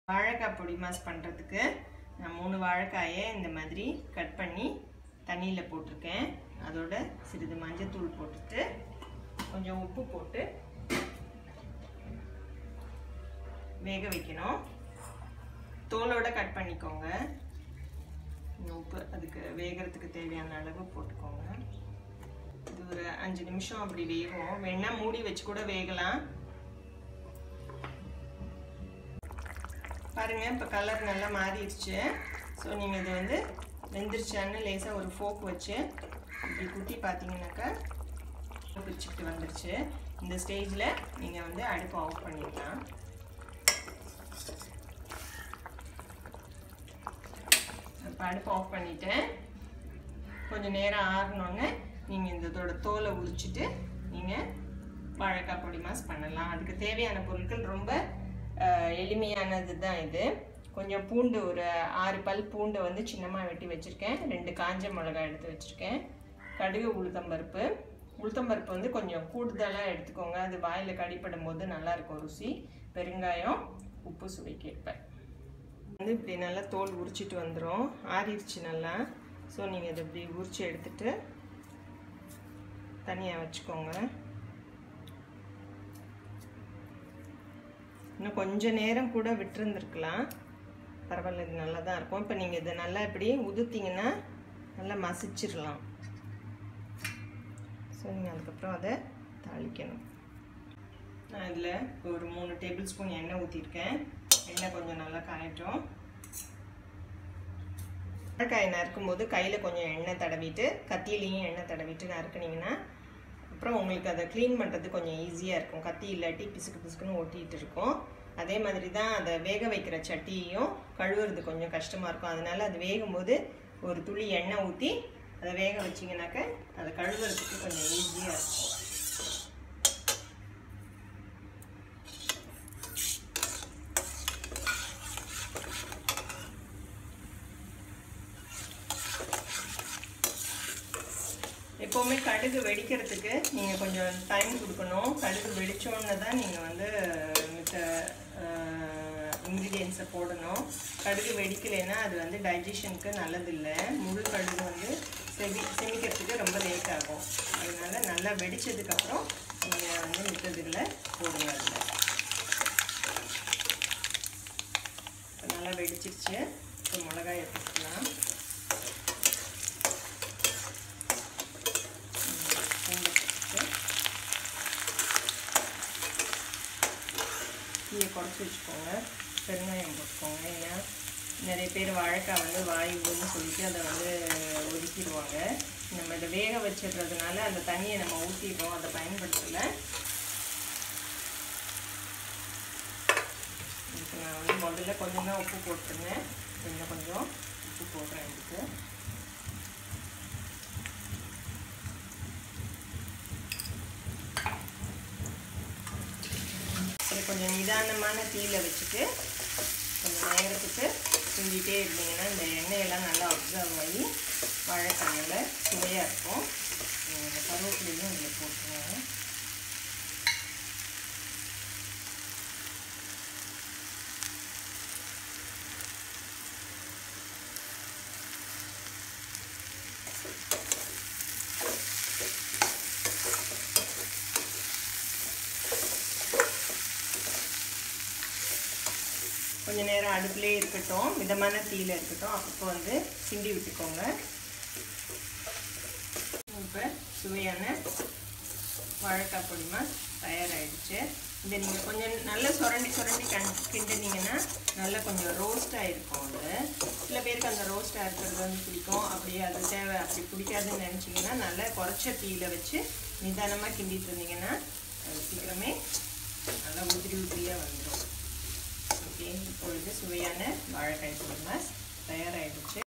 வாழைக்காய் பொடி மாஸ் பண்ணுறதுக்கு நான் மூணு வாழைக்காயை இந்த மாதிரி கட் பண்ணி தண்ணியில் போட்டிருக்கேன் அதோட சிறிது மஞ்சத்தூள் போட்டுட்டு கொஞ்சம் உப்பு போட்டு வேக வைக்கணும் தோலோட கட் பண்ணிக்கோங்க இந்த உப்பு அதுக்கு வேகிறதுக்கு தேவையான அளவு போட்டுக்கோங்க இது ஒரு அஞ்சு நிமிஷம் அப்படி வேகும் வேணா மூடி வச்சு கூட வேகலாம் பாருங்க இப்போ கலர் நல்லா மாறிடுச்சு ஸோ நீங்கள் இது வந்து வெந்துருச்சான்னு லேசாக ஒரு ஃபோக் வச்சு இப்படி குத்தி பார்த்தீங்கன்னாக்கா பிரிச்சுக்கிட்டு வந்துருச்சு இந்த ஸ்டேஜில் நீங்கள் வந்து அடுப்பு ஆஃப் பண்ணிடலாம் இப்போ அடுப்பு ஆஃப் பண்ணிட்டேன் கொஞ்சம் நேரம் ஆறினோன்னே நீங்கள் இந்த இதோட தோலை உரிச்சிட்டு நீங்கள் வாழைக்காய் பொடி மாஸ் பண்ணலாம் அதுக்கு தேவையான பொருட்கள் ரொம்ப எளிமையானது தான் இது கொஞ்சம் பூண்டு ஒரு ஆறு பல் பூண்டு வந்து சின்னமாக வெட்டி வச்சுருக்கேன் ரெண்டு காஞ்ச மிளகாய் எடுத்து வச்சுருக்கேன் கடுகு உளுத்தம்பருப்பு உளுத்தம்பருப்பு வந்து கொஞ்சம் கூடுதலாக எடுத்துக்கோங்க அது வாயில் கடிப்படும் போது நல்லாயிருக்கும் ருசி பெருங்காயம் உப்பு சுவைக்கேற்பேன் வந்து இப்படி நல்லா தோல் உரிச்சிட்டு வந்துடும் ஆறிடுச்சு நல்லா ஸோ நீங்கள் இதை இப்படி உரிச்சு எடுத்துட்டு தனியாக வச்சுக்கோங்க இன்னும் கொஞ்ச நேரம் கூட விட்டுருந்துருக்கலாம் பரவாயில்ல இது நல்லா தான் இருக்கும் இப்போ நீங்கள் இதை நல்லா இப்படி உதுத்திங்கன்னா நல்லா மசிச்சிடலாம் ஸோ நீங்கள் அதுக்கப்புறம் அதை தாளிக்கணும் நான் இதில் ஒரு மூணு டேபிள் ஸ்பூன் எண்ணெய் ஊற்றிருக்கேன் எண்ணெய் கொஞ்சம் நல்லா காயட்டும் வாழைக்காய் நறுக்கும் போது கையில் கொஞ்சம் எண்ணெய் தடவிட்டு கத்தியிலையும் எண்ணெய் தடவிட்டு நறுக்குனீங்கன்னா அப்புறம் உங்களுக்கு அதை க்ளீன் பண்ணுறது கொஞ்சம் ஈஸியாக இருக்கும் கத்தி இல்லாட்டி பிசுக்கு பிசுக்குன்னு ஒட்டிகிட்டு இருக்கும் அதே மாதிரி தான் அதை வேக வைக்கிற சட்டியையும் கழுவுறது கொஞ்சம் கஷ்டமாக இருக்கும் அதனால் அது வேகும்போது ஒரு துளி எண்ணெய் ஊற்றி அதை வேக வச்சிங்கனாக்க அதை கழுவுறதுக்கு கொஞ்சம் ஈஸியாக இருக்கும் எப்போவுமே கடுகு வெடிக்கிறதுக்கு நீங்கள் கொஞ்சம் டைம் கொடுக்கணும் கடுகு வெடித்தோன்னு தான் நீங்கள் வந்து மித்த இன்க்ரீடியன்ஸை போடணும் கடுகு வெடிக்கலைன்னா அது வந்து டைஜஷனுக்கு நல்லதில்லை முழு கடுகு வந்து செவி செமிக்கிறதுக்கு ரொம்ப லேட் ஆகும் அதனால் நல்லா வெடித்ததுக்கப்புறம் நீங்கள் வந்து மித்ததுல போடுங்க அதில் நல்லா வெடிச்சிருச்சு இப்போ மிளகாயை போட்டுக்கலாம் தீயை குறைச்சி வச்சுக்கோங்க பெருங்காயம் போட்டுக்கோங்க ஏன்னா நிறைய பேர் வாழைக்காய் வந்து வாயுன்னு சொல்லிட்டு அதை வந்து ஒதுக்கிடுவாங்க நம்ம இதை வேக வச்சிடுறதுனால அந்த தண்ணியை நம்ம ஊற்றிடுறோம் அதை பயன்படுத்தலை இதுக்கு நான் வந்து முதல்ல கொஞ்சம் தான் உப்பு போட்டுருந்தேன் இன்னும் கொஞ்சம் உப்பு போடுறேன் இதுக்கு இதை கொஞ்சம் நிதானமான தீயில் வச்சுட்டு கொஞ்சம் நேரத்துக்கு கிண்டிகிட்டே இருந்தீங்கன்னா இந்த எண்ணெயெல்லாம் நல்லா அப்சர்வ் ஆகி வாழைக்காயில் சுவையாக இருக்கும் கருவேப்பிலையும் இதில் போட்டுருவாங்க கொஞ்ச நேரம் அடுப்புலே இருக்கட்டும் மிதமான தீயில் இருக்கட்டும் அப்பப்போ வந்து கிண்டி விட்டுக்கோங்க இப்போ சுவையான வாழைக்காய் பொடிமா தயாராகிடுச்சு இதை நீங்கள் கொஞ்சம் நல்லா சுரண்டி சுரண்டி கண் கிண்டுனீங்கன்னா நல்லா கொஞ்சம் ரோஸ்ட்டாக இருக்கும் அது சில பேருக்கு அந்த ரோஸ்ட்டாக இருக்கிறது வந்து பிடிக்கும் அப்படி அது தேவை அப்படி பிடிக்காதுன்னு நினச்சிங்கன்னா நல்லா குறைச்ச தீயில் வச்சு நிதானமாக கிண்டிட்டு இருந்தீங்கன்னா அது சீக்கிரமே நல்லா உதிரி உதிரியாக வந்துடும் ஓகே இப்பொழுது சுவையான வாழைக்காய் குருமா தயாராகிடுச்சு